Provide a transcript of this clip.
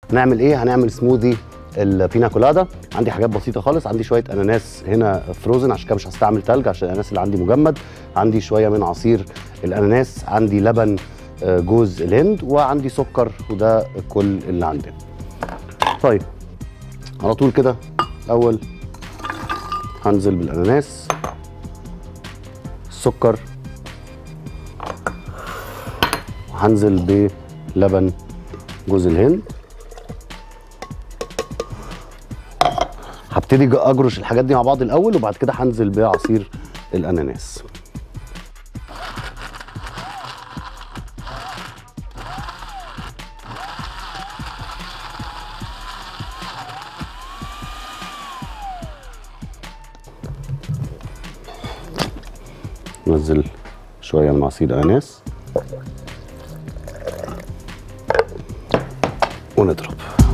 هنعمل ايه هنعمل سموذي البينا كولادا عندي حاجات بسيطه خالص عندي شويه اناناس هنا فروزن عشان كده مش هستعمل تلج عشان الاناناس اللي عندي مجمد عندي شويه من عصير الاناناس عندي لبن آه، جوز الهند وعندي سكر وده كل اللي عندنا طيب على طول كده اول هنزل بالاناناس السكر وهنزل بلبن جوز الهند هبتدي اجرش الحاجات دي مع بعض الاول وبعد كده هنزل بعصير الاناناس ننزل شويه من عصير الاناناس ونضرب